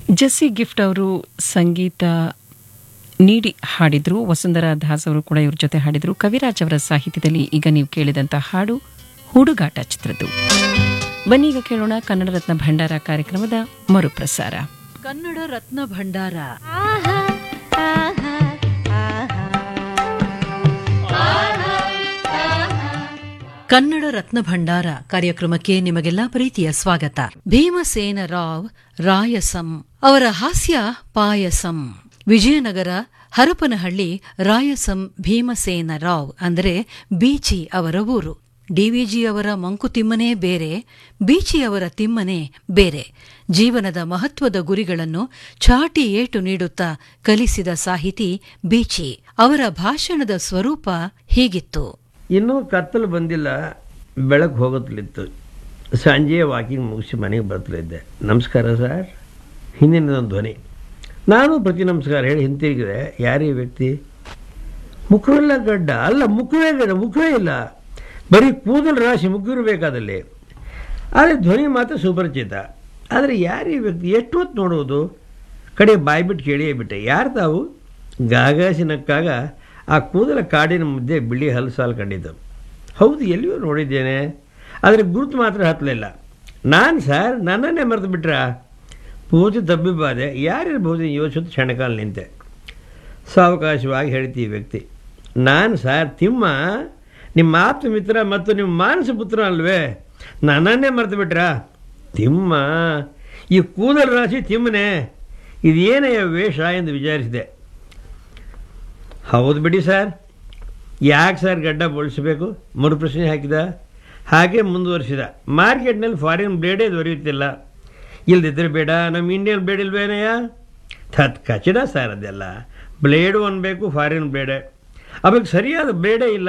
Jessie gift ಅವರು ಸಂಗೀತ ನೀಡಿ ಹಾಡಿದ್ರು ವಸುಂಧರಾ ದಾಸ್ ಅವರು ಕೂಡ ಇವ್ರ ಜೊತೆ ಹಾಡಿದ್ರು ಕವಿರಾಜ್ ಅವರ ಸಾಹಿತ್ಯದಲ್ಲಿ ಈಗ ನೀವು ಕೇಳಿದಂಥ ಹಾಡು ಹುಡುಗಾಟ ಚಿತ್ರದ್ದು ಬನ್ನಿ ಈಗ ಕೇಳೋಣ ಕನ್ನಡ ರತ್ನ ಭಂಡಾರ ಕಾರ್ಯಕ್ರಮದ ಮರುಪ್ರಸಾರ ಕನ್ನಡ ರತ್ನ ಭಂಡಾರ ಕನ್ನಡ ರತ್ನ ಭಂಡಾರ ಕಾರ್ಯಕ್ರಮಕ್ಕೆ ನಿಮಗೆಲ್ಲ ಪ್ರೀತಿಯ ಸ್ವಾಗತ ಭೀಮಸೇನ ರಾವ್ ರಾಯಸಂ ಅವರ ಹಾಸ್ಯ ಪಾಯಸಂ ವಿಜಯನಗರ ಹರಪನಹಳ್ಳಿ ರಾಯಸಂ ಭೀಮಸೇನ ರಾವ್ ಅಂದರೆ ಬೀಚಿ ಅವರ ಊರು ಡಿವಿಜಿ ಅವರ ಮಂಕುತಿಮ್ಮನೇ ಬೇರೆ ಬೀಚಿ ಅವರ ತಿಮ್ಮನೇ ಬೇರೆ ಜೀವನದ ಮಹತ್ವದ ಗುರಿಗಳನ್ನು ಚಾಟಿ ಏಟು ನೀಡುತ್ತಾ ಕಲಿಸಿದ ಸಾಹಿತಿ ಬೀಚಿ ಅವರ ಭಾಷಣದ ಸ್ವರೂಪ ಹೀಗಿತ್ತು ಇನ್ನೂ ಕತ್ತಲು ಬಂದಿಲ್ಲ ಬೆಳಕು ಹೋಗುತ್ತಲಿತ್ತು ಸಂಜೆ ವಾಕಿಂಗ್ ಮುಗಿಸಿ ಮನೆಗೆ ಬರ್ತಲಿದ್ದೆ ನಮಸ್ಕಾರ ಸರ್ ಹಿಂದಿನದೊಂದು ಧ್ವನಿ ನಾನು ಪ್ರತಿ ನಮಸ್ಕಾರ ಹೇಳಿ ಹಿಂತಿರುಗಿದೆ ಯಾರೇ ವ್ಯಕ್ತಿ ಮುಖವೆಲ್ಲ ಗಡ್ಡ ಅಲ್ಲ ಮುಖವೇ ಗಡ್ಡ ಮುಖವೇ ಇಲ್ಲ ಬರೀ ಕೂದಲು ರಾಶಿ ಮುಗಿರಬೇಕಾದಲ್ಲಿ ಆದರೆ ಧ್ವನಿ ಮಾತ್ರ ಸುಪರಿಚಿತ ಆದರೆ ಯಾರೇ ವ್ಯಕ್ತಿ ಎಷ್ಟು ಹೊತ್ತು ನೋಡುವುದು ಕಡೆ ಬಾಯ್ಬಿಟ್ಟು ಕೇಳಿಯೇ ಬಿಟ್ಟೆ ಯಾರು ತಾವು ಗಾಗಾಸಿನಕ್ಕಾಗ ಆ ಕೂದಲ ಕಾಡಿನ ಮಧ್ಯೆ ಬಿಳಿ ಹಲಸಾಲು ಕಂಡಿದ್ದು ಹೌದು ಎಲ್ಲಿಯೂ ನೋಡಿದ್ದೇನೆ ಆದರೆ ಗುರುತು ಮಾತ್ರ ಹತ್ತಲಿಲ್ಲ ನಾನು ಸರ್ ನನ್ನನ್ನೇ ಮರೆತು ಬಿಟ್ರಾ ಪೂಜೆ ತಬ್ಬಿಬಾದೆ ಯಾರಿರ್ಬೋದು ಯೋಚಿಸುತ್ತ ಕ್ಷಣಕಾಲ ನಿಂತೆ ಸಾವಕಾಶವಾಗಿ ಹೇಳ್ತೀವಿ ವ್ಯಕ್ತಿ ನಾನು ಸರ್ ತಿಮ್ಮ ನಿಮ್ಮ ಆಪ್ತ ಮಿತ್ರ ಮತ್ತು ನಿಮ್ಮ ಮಾನಸ ಪುತ್ರ ಅಲ್ವೇ ನನ್ನನ್ನೇ ಮರೆತು ಬಿಟ್ರಾ ತಿಮ್ಮ ಈ ಕೂದಲ ರಾಶಿ ತಿಮ್ಮನೆ ಇದೇನೆಯ ವೇಷ ಎಂದು ವಿಚಾರಿಸಿದೆ ಹೌದು ಬಿಡಿ ಸರ್ ಯಾಕೆ ಸರ್ ಗಡ್ಡ ಬೋಳಿಸಬೇಕು ಮರು ಪ್ರಶ್ನೆ ಹಾಕಿದ ಹಾಗೆ ಮುಂದುವರಿಸಿದ ಮಾರ್ಕೆಟ್ನಲ್ಲಿ ಫಾರಿನ್ ಬ್ಲೇಡೇ ದೊರೆಯುತ್ತಿಲ್ಲ ಇಲ್ದಿದ್ರೆ ಬೇಡ ನಮ್ಮ ಇಂಡಿಯನ್ ಬ್ಲೇಡ್ ಇಲ್ವೇನಯ್ಯ ತತ್ ಕಚಡ ಸರ್ ಅದೆಲ್ಲ ಬ್ಲೇಡು ಅನ್ಬೇಕು ಫಾರಿನ್ ಬ್ಲೇಡೆ ಅವಾಗ ಸರಿಯಾದ ಬ್ಲೇಡೇ ಇಲ್ಲ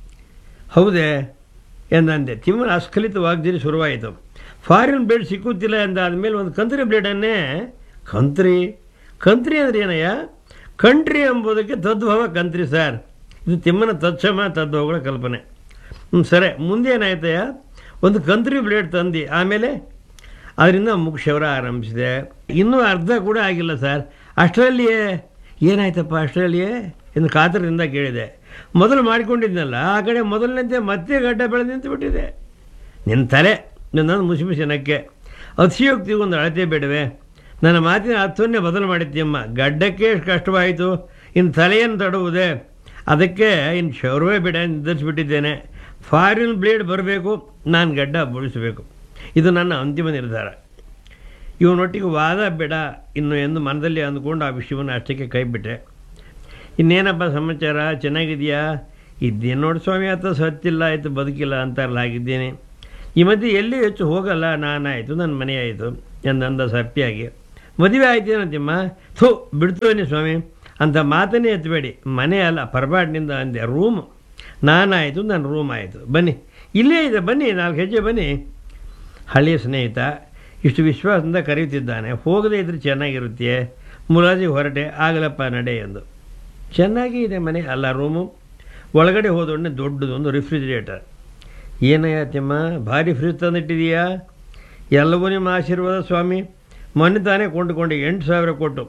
ಹೌದೇ ಎಂದಂದೆ ತಿಮ್ಮನ ಅಸ್ಖಲಿತ ವಾಗ್ದಿರಿ ಶುರುವಾಯಿತು ಫಾರಿನ್ ಬ್ಲೇಡ್ ಸಿಕ್ಕುತ್ತಿಲ್ಲ ಎಂದಾದ್ಮೇಲೆ ಒಂದು ಕಂತ್ರಿ ಬ್ಲೇಡನ್ನೇ ಕಂತ್ರಿ ಕಂತ್ರಿ ಅಂದ್ರೆ ಏನಯ್ಯ ಕಂಟ್ರಿ ಎಂಬುದಕ್ಕೆ ತದ್ಭವ ಕಂತ್ರಿ ಸರ್ ಇದು ತಿಮ್ಮನ ತತ್ಸಮ ತದ್ಭವಗಳ ಕಲ್ಪನೆ ಹ್ಞೂ ಸರಿ ಮುಂದೆ ಏನಾಯ್ತಯ್ಯ ಒಂದು ಕಂತ್ರಿ ಬ್ಲೇಡ್ ತಂದು ಆಮೇಲೆ ಅದರಿಂದ ಮುಖ್ಯವರ ಆರಂಭಿಸಿದೆ ಇನ್ನೂ ಅರ್ಧ ಕೂಡ ಆಗಿಲ್ಲ ಸರ್ ಅಷ್ಟರಲ್ಲಿಯೇ ಏನಾಯ್ತಪ್ಪ ಅಷ್ಟರಲ್ಲಿಯೇ ಎಂದು ಕಾತರದಿಂದ ಕೇಳಿದೆ ಮೊದಲು ಮಾಡಿಕೊಂಡಿದ್ನಲ್ಲ ಆ ಕಡೆ ಮೊದಲನಂತೆ ಮತ್ತೆ ಗಡ್ಡ ಬೆಳೆದು ನಿಂತು ಬಿಟ್ಟಿದೆ ನಿನ್ನ ತಲೆ ನನ್ನನ್ನು ಮುಸಿ ಮುಸಿ ನಕ್ಕೆ ಅತಿಯೋಕ್ತಿ ಒಂದು ಅಳತೆ ಬೇಡವೆ ನನ್ನ ಮಾತಿನ ಅರ್ಥವನ್ನೇ ಬದಲು ಮಾಡಿದ್ದೀಯಮ್ಮ ಗಡ್ಡಕ್ಕೆ ಎಷ್ಟು ಕಷ್ಟವಾಯಿತು ಇನ್ನು ತಲೆಯನ್ನು ತಡುವುದೇ ಅದಕ್ಕೆ ಇನ್ನು ಶೌರ್ವೇ ಬೇಡ ನಿರ್ಧರಿಸಿಬಿಟ್ಟಿದ್ದೇನೆ ಫಾರಿನ್ ಬ್ಲೇಡ್ ಬರಬೇಕು ನಾನು ಗಡ್ಡ ಬೋಳಿಸಬೇಕು ಇದು ನನ್ನ ಅಂತಿಮ ನಿರ್ಧಾರ ಇವನೊಟ್ಟಿಗೆ ವಾದ ಬೇಡ ಇನ್ನು ಎಂದು ಮನದಲ್ಲಿ ಅಂದ್ಕೊಂಡು ಆ ವಿಷಯವನ್ನು ಅಷ್ಟಕ್ಕೆ ಕೈಬಿಟ್ಟೆ ಇನ್ನೇನಪ್ಪ ಸಮಾಚಾರ ಚೆನ್ನಾಗಿದೆಯಾ ಇದ್ದೇನು ನೋಡಿ ಸ್ವಾಮಿ ಆತ ಸತ್ತಿಲ್ಲ ಆಯಿತು ಬದುಕಿಲ್ಲ ಅಂತಾರಲ್ಲ ಆಗಿದ್ದೇನೆ ಈ ಮಧ್ಯೆ ಎಲ್ಲಿ ಹೆಚ್ಚು ಹೋಗಲ್ಲ ನಾನಾಯಿತು ನನ್ನ ಮನೆ ಆಯಿತು ಎಂದಂದ ಸಪ್ಪಿಯಾಗಿ ಮದುವೆ ಆಯ್ತೇನಂತಿಮ್ಮ ಥೂ ಬಿಡ್ತೇನೆ ಸ್ವಾಮಿ ಅಂತ ಮಾತನ್ನೇ ಎತ್ತಬೇಡಿ ಮನೆ ಅಲ್ಲ ಪರಪಾಟಿನಿಂದ ಅಂದೆ ರೂಮ್ ನಾನಾಯಿತು ನನ್ನ ರೂಮ್ ಆಯಿತು ಬನ್ನಿ ಇಲ್ಲೇ ಇದೆ ಬನ್ನಿ ನಾಲ್ಕು ಹೆಜ್ಜೆ ಬನ್ನಿ ಹಳೆಯ ಸ್ನೇಹಿತ ಇಷ್ಟು ವಿಶ್ವಾಸದಿಂದ ಕರೆಯುತ್ತಿದ್ದಾನೆ ಹೋಗದೇ ಇದ್ರೆ ಚೆನ್ನಾಗಿರುತ್ತೆ ಮುಲಾಜಿಗೆ ಹೊರಟೆ ಆಗಲಪ್ಪ ನಡೆ ಎಂದು ಚೆನ್ನಾಗಿ ಇದೆ ಮನೆ ಅಲ್ಲ ರೂಮು ಒಳಗಡೆ ಹೋದೊಡನೆ ದೊಡ್ಡದೊಂದು ರಿಫ್ರಿಜಿರೇಟರ್ ಏನಯ್ಯ ತಿಮ್ಮ ಭಾರಿ ಫ್ರಿಜ್ ತಂದಿಟ್ಟಿದೀಯಾ ಎಲ್ಲವೂ ನಿಮ್ಮ ಆಶೀರ್ವಾದ ಸ್ವಾಮಿ ಮೊನ್ನೆ ತಾನೇ ಕೊಂಡುಕೊಂಡೆ ಎಂಟು ಸಾವಿರ ಕೊಟ್ಟು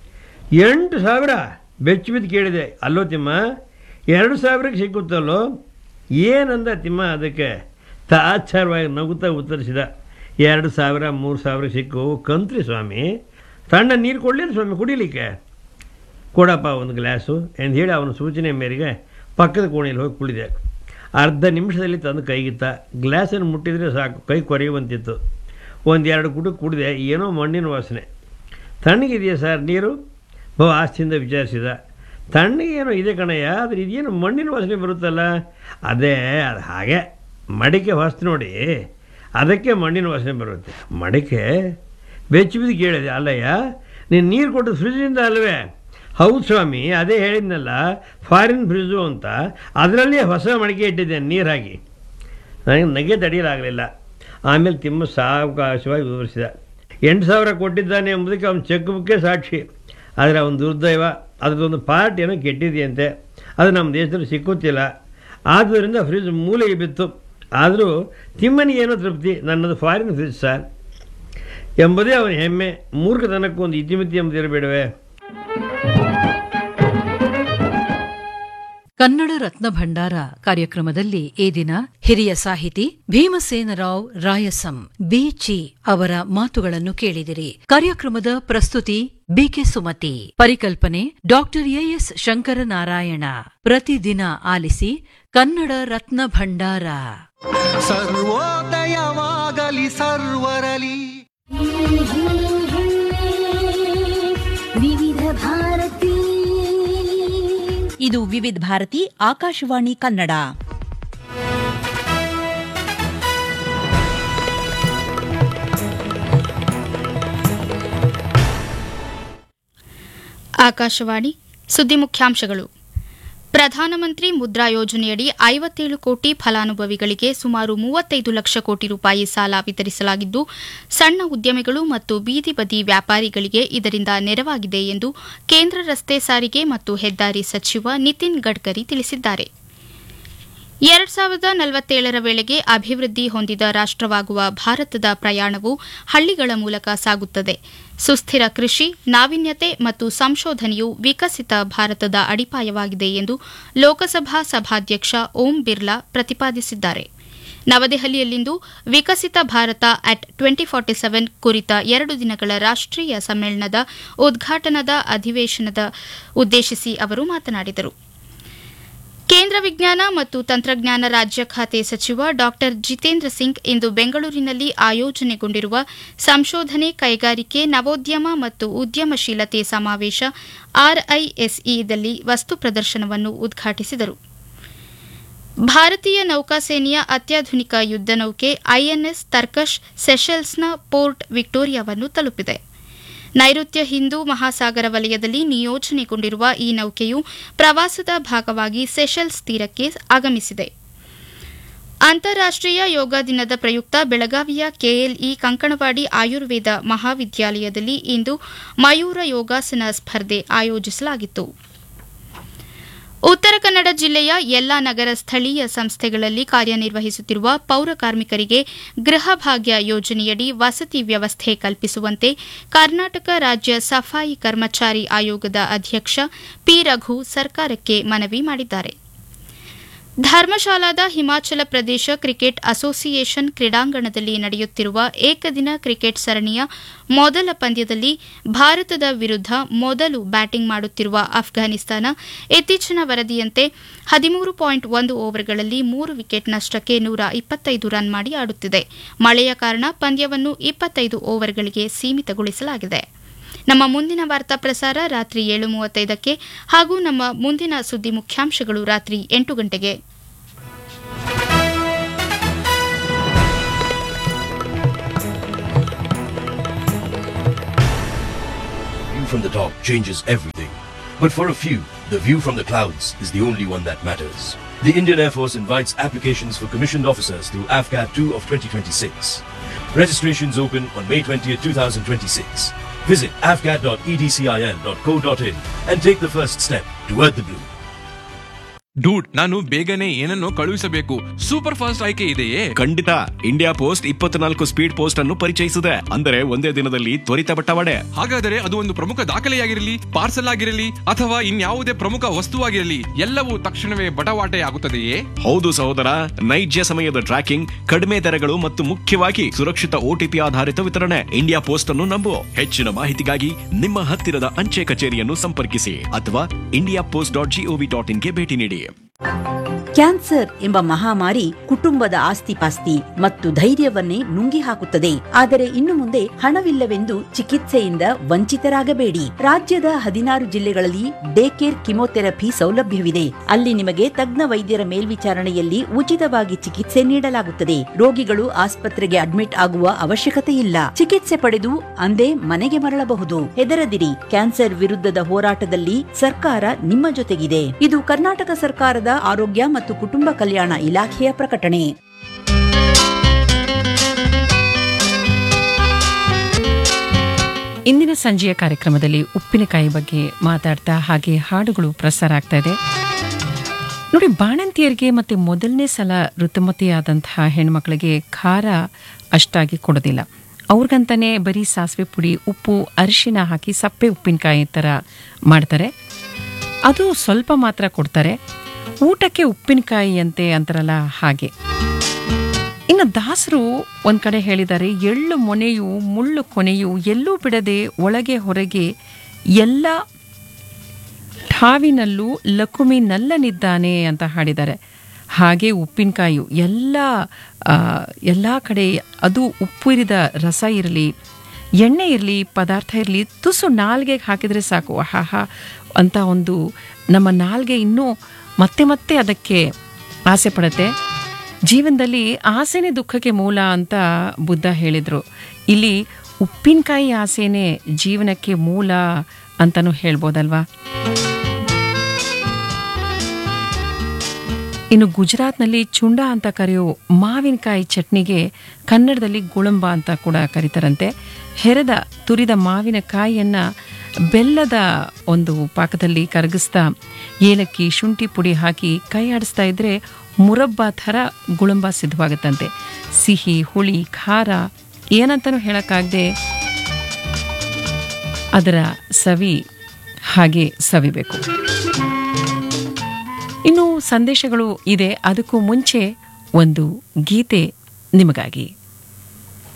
ಎಂಟು ಸಾವಿರ ಬೆಚ್ಚ ಬಿದ್ದು ಕೇಳಿದೆ ಅಲ್ಲೋ ತಿಮ್ಮ ಎರಡು ಸಾವಿರಕ್ಕೆ ಸಿಕ್ಕುತ್ತಲ್ಲೋ ಏನಂದ ತಿಮ್ಮ ಅದಕ್ಕೆ ತಾಚ್ಚಾರವಾಗಿ ನಗುತ್ತಾ ಉತ್ತರಿಸಿದ ಎರಡು ಸಾವಿರ ಮೂರು ಸಾವಿರ ಸಿಕ್ಕು ಕಂತ್ರಿ ಸ್ವಾಮಿ ತಣ್ಣ ನೀರು ಕೊಡಲಿಲ್ಲ ಸ್ವಾಮಿ ಕುಡಿಲಿಕ್ಕೆ ಕೊಡಪ್ಪ ಒಂದು ಗ್ಲಾಸು ಎಂದು ಹೇಳಿ ಅವನ ಸೂಚನೆ ಮೇರೆಗೆ ಪಕ್ಕದ ಕೋಣೆಯಲ್ಲಿ ಹೋಗಿ ಕುಳಿದೆ ಅರ್ಧ ನಿಮಿಷದಲ್ಲಿ ತಂದು ಕೈಗಿತ್ತ ಗ್ಲಾಸನ್ನು ಮುಟ್ಟಿದರೆ ಸಾಕು ಕೈ ಕೊರೆಯುವಂತಿತ್ತು ಒಂದೆರಡು ಕುಟುಕು ಕುಡಿದೆ ಏನೋ ಮಣ್ಣಿನ ವಾಸನೆ ತಣ್ಣಗಿದೆಯಾ ಸರ್ ನೀರು ಬಹು ಆಸ್ತಿಯಿಂದ ವಿಚಾರಿಸಿದ ತಣ್ಣಗೆ ಏನೋ ಇದೆ ಕಣಯ್ಯ ಆದರೆ ಇದೇನು ಮಣ್ಣಿನ ವಾಸನೆ ಬರುತ್ತಲ್ಲ ಅದೇ ಅದು ಹಾಗೆ ಮಡಿಕೆ ಹೊಸ್ತು ನೋಡಿ ಅದಕ್ಕೆ ಮಣ್ಣಿನ ವಾಸನೆ ಬರುತ್ತೆ ಮಡಿಕೆ ಬೆಚ್ಚಿ ಬಿದ್ದು ಕೇಳಿದೆ ಅಲ್ಲಯ್ಯ ನೀನು ನೀರು ಕೊಟ್ಟು ಫ್ರಿಜ್ಜಿಂದ ಅಲ್ವೇ ಹೌದು ಸ್ವಾಮಿ ಅದೇ ಹೇಳಿದ್ನಲ್ಲ ಫಾರಿನ್ ಫ್ರಿಜ್ಜು ಅಂತ ಅದರಲ್ಲಿ ಹೊಸ ಮಡಿಕೆ ಇಟ್ಟಿದ್ದೇನೆ ನೀರು ಹಾಕಿ ನನಗೆ ನಗೆ ತಡೆಯಲಾಗಲಿಲ್ಲ ಆಮೇಲೆ ತಿಮ್ಮ ಸಾವಕಾಶವಾಗಿ ವಿವರಿಸಿದ ಎಂಟು ಸಾವಿರ ಕೊಟ್ಟಿದ್ದಾನೆ ಎಂಬುದಕ್ಕೆ ಅವನ ಚೆಕ್ ಬುಕ್ಕೇ ಸಾಕ್ಷಿ ಆದರೆ ಅವನ ದುರ್ದೈವ ಅದರದೊಂದು ಪಾರ್ಟ್ ಏನೋ ಕೆಟ್ಟಿದೆಯಂತೆ ಅದು ನಮ್ಮ ದೇಶದಲ್ಲಿ ಸಿಕ್ಕುತ್ತಿಲ್ಲ ಆದ್ದರಿಂದ ಫ್ರಿಜ್ ಮೂಲೆಗೆ ಬಿತ್ತು ಆದರೂ ತಿಮ್ಮನಿಗೇನೋ ತೃಪ್ತಿ ನನ್ನದು ಫಾರಿನ್ ಫ್ರಿಜ್ ಸರ್ ಎಂಬುದೇ ಅವನ ಹೆಮ್ಮೆ ಮೂರ್ಖತನಕ್ಕೂ ಒಂದು ಇತಿಮಿತಿ ಎಂಬುದಿರಬೇಡವೇ ಕನ್ನಡ ರತ್ನ ಭಂಡಾರ ಕಾರ್ಯಕ್ರಮದಲ್ಲಿ ಈ ದಿನ ಹಿರಿಯ ಸಾಹಿತಿ ಭೀಮಸೇನರಾವ್ ರಾಯಸಂ ಬಿಚಿ ಅವರ ಮಾತುಗಳನ್ನು ಕೇಳಿದಿರಿ ಕಾರ್ಯಕ್ರಮದ ಪ್ರಸ್ತುತಿ ಬಿಕೆ ಸುಮತಿ ಪರಿಕಲ್ಪನೆ ಡಾಕ್ಟರ್ ಎಎಸ್ ಶಂಕರನಾರಾಯಣ ಪ್ರತಿದಿನ ಆಲಿಸಿ ಕನ್ನಡ ರತ್ನ ಭಂಡಾರ ಸರ್ವೋದಯವಾಗಲಿ ಸರ್ವರಲಿ ವಿವಿಧ ಭಾರತಿ ಇದು ವಿವಿಧ ಭಾರತಿ ಆಕಾಶವಾಣಿ ಕನ್ನಡ ಆಕಾಶವಾಣಿ ಸುದ್ದಿ ಮುಖ್ಯಾಂಶಗಳು ಪ್ರಧಾನಮಂತ್ರಿ ಮುದ್ರಾ ಯೋಜನೆಯಡಿ ಐವತ್ತೇಳು ಕೋಟಿ ಫಲಾನುಭವಿಗಳಿಗೆ ಸುಮಾರು ಮೂವತ್ತೈದು ಲಕ್ಷ ಕೋಟಿ ರೂಪಾಯಿ ಸಾಲ ವಿತರಿಸಲಾಗಿದ್ದು ಸಣ್ಣ ಉದ್ಯಮಿಗಳು ಮತ್ತು ಬೀದಿ ಬದಿ ವ್ಯಾಪಾರಿಗಳಿಗೆ ಇದರಿಂದ ನೆರವಾಗಿದೆ ಎಂದು ಕೇಂದ್ರ ರಸ್ತೆ ಸಾರಿಗೆ ಮತ್ತು ಹೆದ್ದಾರಿ ಸಚಿವ ನಿತಿನ್ ಗಡ್ಕರಿ ತಿಳಿಸಿದ್ದಾರೆ ಎರಡ್ ಸಾವಿರದ ನಲವತ್ತೇಳರ ವೇಳೆಗೆ ಅಭಿವೃದ್ಧಿ ಹೊಂದಿದ ರಾಷ್ಟವಾಗುವ ಭಾರತದ ಪ್ರಯಾಣವು ಹಳ್ಳಿಗಳ ಮೂಲಕ ಸಾಗುತ್ತದೆ ಸುಸ್ಥಿರ ಕೃಷಿ ನಾವೀನ್ಯತೆ ಮತ್ತು ಸಂಶೋಧನೆಯು ವಿಕಸಿತ ಭಾರತದ ಅಡಿಪಾಯವಾಗಿದೆ ಎಂದು ಲೋಕಸಭಾ ಸಭಾಧ್ಯಕ್ಷ ಓಂ ಬಿರ್ಲಾ ಪ್ರತಿಪಾದಿಸಿದ್ದಾರೆ ನವದೆಹಲಿಯಲ್ಲಿಂದು Viksit Bharat at twenty forty seven ಕುರಿತ ಎರಡು ದಿನಗಳ ರಾಷ್ಟೀಯ ಸಮ್ಮೇಳನದ ಉದ್ಘಾಟನದ ಅಧಿವೇಶನದ ಉದ್ದೇಶಿಸಿ ಅವರು ಮಾತನಾಡಿದರು ಕೇಂದ್ರ ವಿಜ್ಞಾನ ಮತ್ತು ತಂತ್ರಜ್ಞಾನ ರಾಜ್ಯ ಖಾತೆ ಸಚಿವ ಡಾ ಜಿತೇಂದ್ರ ಸಿಂಗ್ ಇಂದು ಬೆಂಗಳೂರಿನಲ್ಲಿ ಆಯೋಜನೆಗೊಂಡಿರುವ ಸಂಶೋಧನೆ ಕೈಗಾರಿಕೆ ನವೋದ್ಯಮ ಮತ್ತು ಉದ್ಯಮಶೀಲತೆ ಸಮಾವೇಶ ಆರ್ಐಎಸ್ಇದಲ್ಲಿ ವಸ್ತು ಪ್ರದರ್ಶನವನ್ನು ಉದ್ಘಾಟಿಸಿದರು ಭಾರತೀಯ ನೌಕಾಸೇನೆಯ ಅತ್ಯಾಧುನಿಕ ಯುದ್ಧ ನೌಕೆ ಐಎನ್ಎಸ್ ತರ್ಕಶ್ ಸೆಷೆಲ್ಸ್ನ ಪೋರ್ಟ್ ವಿಕ್ಟೋರಿಯಾವನ್ನು ತಲುಪಿದೆ ನೈಋತ್ಯ ಹಿಂದೂ ಮಹಾಸಾಗರ ವಲಯದಲ್ಲಿ ನಿಯೋಜನೆಗೊಂಡಿರುವ ಈ ನೌಕೆಯು ಪ್ರವಾಸದ ಭಾಗವಾಗಿ ಸೆಷೆಲ್ಸ್ ತೀರಕ್ಕೆ ಆಗಮಿಸಿದೆ ಅಂತಾರಾಷ್ಟೀಯ ಯೋಗ ದಿನದ ಪ್ರಯುಕ್ತ ಬೆಳಗಾವಿಯ ಕೆಎಲ್ಇ ಕಂಕಣವಾಡಿ ಆಯುರ್ವೇದ ಮಹಾವಿದ್ಯಾಲಯದಲ್ಲಿ ಇಂದು ಮಯೂರ ಯೋಗಾಸನ ಸ್ಪರ್ಧೆ ಆಯೋಜಿಸಲಾಗಿತ್ತು ಉತ್ತರ ಕನ್ನಡ ಜಿಲ್ಲೆಯ ಎಲ್ಲಾ ನಗರ ಸ್ಥಳೀಯ ಸಂಸ್ಥೆಗಳಲ್ಲಿ ಕಾರ್ಯನಿರ್ವಹಿಸುತ್ತಿರುವ ಪೌರ ಕಾರ್ಮಿಕರಿಗೆ ಗೃಹ ಭಾಗ್ಯ ಯೋಜನೆಯಡಿ ವಸತಿ ವ್ಯವಸ್ಥೆ ಕಲ್ಪಿಸುವಂತೆ ಕರ್ನಾಟಕ ರಾಜ್ಯ ಸಫಾಯಿ ಕರ್ಮಚಾರಿ ಆಯೋಗದ ಅಧ್ಯಕ್ಷ ಪಿ ರಘು ಸರ್ಕಾರಕ್ಕೆ ಮನವಿ ಮಾಡಿದ್ದಾರೆ ಧರ್ಮಶಾಲಾದ ಹಿಮಾಚಲ ಪ್ರದೇಶ ಕ್ರಿಕೆಟ್ ಅಸೋಸಿಯೇಷನ್ ಕ್ರೀಡಾಂಗಣದಲ್ಲಿ ನಡೆಯುತ್ತಿರುವ ಏಕದಿನ ಕ್ರಿಕೆಟ್ ಸರಣಿಯ ಮೊದಲ ಪಂದ್ಯದಲ್ಲಿ ಭಾರತದ ವಿರುದ್ಧ ಮೊದಲು ಬ್ಯಾಟಿಂಗ್ ಮಾಡುತ್ತಿರುವ ಅಫ್ಘಾನಿಸ್ತಾನ ಇತ್ತೀಚಿನ ವರದಿಯಂತೆ ಹದಿಮೂರು ಪಾಯಿಂಟ್ ಒಂದು ಓವರ್ಗಳಲ್ಲಿ ಮೂರು ವಿಕೆಟ್ ನಷ್ಟಕ್ಕೆ ನೂರ ಇಪ್ಪತ್ತೈದು ರನ್ ಮಾಡಿ ಆಡುತ್ತಿದೆ ಮಳೆಯ ಕಾರಣ ಪಂದ್ಯವನ್ನು ಇಪ್ಪತ್ತೈದು ಓವರ್ಗಳಿಗೆ ಸೀಮಿತಗೊಳಿಸಲಾಗಿದೆ ನಮ್ಮ ಮುಂದಿನ ವಾರ್ತಾ ಪ್ರಸಾರ ರಾತ್ರಿ ಏಳು ಮೂವತ್ತೈದಕ್ಕೆ ಹಾಗೂ ನಮ್ಮ ಮುಂದಿನ ಸುದ್ದಿ ಮುಖ್ಯಾಂಶಗಳು ರಾತ್ರಿ ಎಂಟು ಗಂಟೆಗೆ view from the top changes everything. But for a few, the view from the clouds is the only one that matters. The Indian Air Force invites applications for commissioned officers through AFCAT 2 of 2026. Registrations open on May 20, 2026. Visit afcat.edcil.co.in and take the first step toward the blue. Dude ನಾನು ಬೇಗನೆ ಏನನ್ನೋ ಕಳುಹಿಸಬೇಕು super fast ಆಯ್ಕೆ ಇದೆಯೇ ಖಂಡಿತ India Post ಇಪ್ಪತ್ನಾಲ್ಕು speed post ಅನ್ನು ಪರಿಚಯಿಸಿದೆ ಅಂದರೆ ಒಂದೇ ದಿನದಲ್ಲಿ ತ್ವರಿತ ಬಟ್ಟವಾಡೆ ಹಾಗಾದರೆ ಅದು ಒಂದು ಪ್ರಮುಖ ದಾಖಲೆಯಾಗಿರಲಿ ಪಾರ್ಸಲ್ ಆಗಿರಲಿ ಅಥವಾ ಇನ್ಯಾವುದೇ ಪ್ರಮುಖ ವಸ್ತುವಾಗಿರಲಿ ಎಲ್ಲವೂ ತಕ್ಷಣವೇ ಬಟವಾಟೆ ಆಗುತ್ತದೆಯೇ ಹೌದು ಸಹೋದರ ನೈಜ ಸಮಯದ ಟ್ರ್ಯಾಕಿಂಗ್ ಕಡಿಮೆ ದರಗಳು ಮತ್ತು ಮುಖ್ಯವಾಗಿ ಸುರಕ್ಷಿತ ಓಟಿಪಿ ಆಧಾರಿತ ವಿತರಣೆ ಇಂಡಿಯಾ ಪೋಸ್ಟ್ ಅನ್ನು ನಂಬು ಹೆಚ್ಚಿನ ಮಾಹಿತಿಗಾಗಿ ನಿಮ್ಮ ಹತ್ತಿರದ ಅಂಚೆ ಕಚೇರಿಯನ್ನು ಸಂಪರ್ಕಿಸಿ ಅಥವಾ India Post dot gov dot ಇನ್ಗೆ ಭೇಟಿ ನೀಡಿ ಕ್ಯಾನ್ಸರ್ ಎಂಬ ಮಹಾಮಾರಿ ಕುಟುಂಬದ ಆಸ್ತಿಪಾಸ್ತಿ ಮತ್ತು ಧೈರ್ಯವನ್ನೇ ನುಂಗಿ ಹಾಕುತ್ತದೆ ಆದರೆ ಇನ್ನು ಮುಂದೆ ಹಣವಿಲ್ಲವೆಂದು ಚಿಕಿತ್ಸೆಯಿಂದ ವಂಚಿತರಾಗಬೇಡಿ ರಾಜ್ಯದ ಹದಿನಾರು ಜಿಲ್ಲೆಗಳಲ್ಲಿ ಡೇ ಕೇರ್ ಕಿಮೋಥೆರಪಿ ಸೌಲಭ್ಯವಿದೆ ಅಲ್ಲಿ ನಿಮಗೆ ತಜ್ಞ ವೈದ್ಯರ ಮೇಲ್ವಿಚಾರಣೆಯಲ್ಲಿ ಉಚಿತವಾಗಿ ಚಿಕಿತ್ಸೆ ನೀಡಲಾಗುತ್ತದೆ ರೋಗಿಗಳು ಆಸ್ಪತ್ರೆಗೆ ಅಡ್ಮಿಟ್ ಆಗುವ ಅವಶ್ಯಕತೆ ಇಲ್ಲ ಚಿಕಿತ್ಸೆ ಪಡೆದು ಅಂದೇ ಮನೆಗೆ ಮರಳಬಹುದು ಹೆದರದಿರಿ ಕ್ಯಾನ್ಸರ್ ವಿರುದ್ಧದ ಹೋರಾಟದಲ್ಲಿ ಸರ್ಕಾರ ನಿಮ್ಮ ಜೊತೆಗಿದೆ ಇದು ಕರ್ನಾಟಕ ಸರ್ಕಾರದ ಆರೋಗ್ಯ ಮತ್ತು ಕುಟುಂಬ ಕಲ್ಯಾಣ ಇಲಾಖೆಯ ಪ್ರಕಟಣೆ ಇಂದಿನ ಸಂಜೆಯ ಕಾರ್ಯಕ್ರಮದಲ್ಲಿ ಉಪ್ಪಿನಕಾಯಿ ಬಗ್ಗೆ ಮಾತಾಡ್ತಾ ಹಾಗೆ ಹಾಡುಗಳು ಪ್ರಸಾರ ಆಗ್ತಾ ಇದೆ ನೋಡಿ ಬಾಣಂತಿಯರಿಗೆ ಮತ್ತೆ ಮೊದಲನೇ ಸಲ ಋತುಮತಿಯಾದಂತಹ ಹೆಣ್ಮಕ್ಳಿಗೆ ಖಾರ ಅಷ್ಟಾಗಿ ಕೊಡೋದಿಲ್ಲ ಅವ್ರಿಗಂತಾನೆ ಬರೀ ಸಾಸಿವೆ ಪುಡಿ ಉಪ್ಪು ಅರಿಶಿನ ಹಾಕಿ ಸಪ್ಪೆ ಉಪ್ಪಿನಕಾಯಿ ಥರ ಮಾಡ್ತಾರೆ ಅದು ಸ್ವಲ್ಪ ಮಾತ್ರ ಕೊಡ್ತಾರೆ ಊಟಕ್ಕೆ ಉಪ್ಪಿನಕಾಯಿ ಅಂತೆ ಅಂತಾರಲ್ಲ ಹಾಗೆ ಇನ್ನು ದಾಸರು ಒಂದ್ ಕಡೆ ಹೇಳಿದ್ದಾರೆ ಎಳ್ಳು ಮೊನೆಯು ಮುಳ್ಳು ಕೊನೆಯು ಎಲ್ಲೂ ಬಿಡದೆ ಒಳಗೆ ಹೊರಗೆ ಎಲ್ಲ ಠಾವಿನಲ್ಲೂ ಲಕುಮಿ ನಲ್ಲನಿದ್ದಾನೆ ಅಂತ ಹಾಡಿದ್ದಾರೆ ಹಾಗೆ ಉಪ್ಪಿನಕಾಯಿ ಎಲ್ಲ ಆ, ಎಲ್ಲ ಕಡೆ ಅದು ಉಪ್ಪು ಇರಿದ ರಸ ಇರಲಿ ಎಣ್ಣೆ ಇರಲಿ ಪದಾರ್ಥ ಇರಲಿ ತುಸು ನಾಲ್ಗೆಗೆ ಹಾಕಿದರೆ ಸಾಕು ಆಹಾ ಅಂತ ಒಂದು ನಮ್ಮ ನಾಲ್ಗೆ ಇನ್ನೂ ಮತ್ತೆ ಮತ್ತೆ ಅದಕ್ಕೆ ಆಸೆ ಪಡುತ್ತೆ ಜೀವನದಲ್ಲಿ ಆಸೆನೇ ದುಃಖಕ್ಕೆ ಮೂಲ ಅಂತ ಬುದ್ಧ ಹೇಳಿದರು ಇಲ್ಲಿ ಉಪ್ಪಿನಕಾಯಿ ಆಸೆನೇ ಜೀವನಕ್ಕೆ ಮೂಲ ಅಂತಲೂ ಹೇಳ್ಬೋದಲ್ವಾ ಇನ್ನು ಗುಜರಾತ್ನಲ್ಲಿ ಚುಂಡ ಅಂತ ಕರೆಯೋ ಮಾವಿನಕಾಯಿ ಚಟ್ನಿಗೆ ಕನ್ನಡದಲ್ಲಿ ಗುಳಂಬ ಅಂತ ಕೂಡ ಕರೀತಾರಂತೆ ಹೆರದ ತುರಿದ ಮಾವಿನಕಾಯಿಯನ್ನ ಬೆಲ್ಲದ ಒಂದು ಪಾಕದಲ್ಲಿ ಕರಗಿಸ್ತಾ ಏಲಕ್ಕಿ ಶುಂಠಿ ಪುಡಿ ಹಾಕಿ ಕೈ ಆಡಿಸ್ತಾ ಇದ್ರೆ ಮುರಬ್ಬ ಥರ ಗುಳಂಬ ಸಿದ್ಧವಾಗುತ್ತಂತೆ ಸಿಹಿ ಹುಳಿ ಖಾರ ಏನಂತನೂ ಹೇಳಕ್ಕಾಗದೆ ಅದರ ಸವಿ ಹಾಗೆ ಸವಿಬೇಕು ಇನ್ನು ಸಂದೇಶಗಳು ಇದೆ ಅದಕ್ಕೂ ಮುಂಚೆ ಒಂದು ಗೀತೆ ನಿಮಗಾಗಿ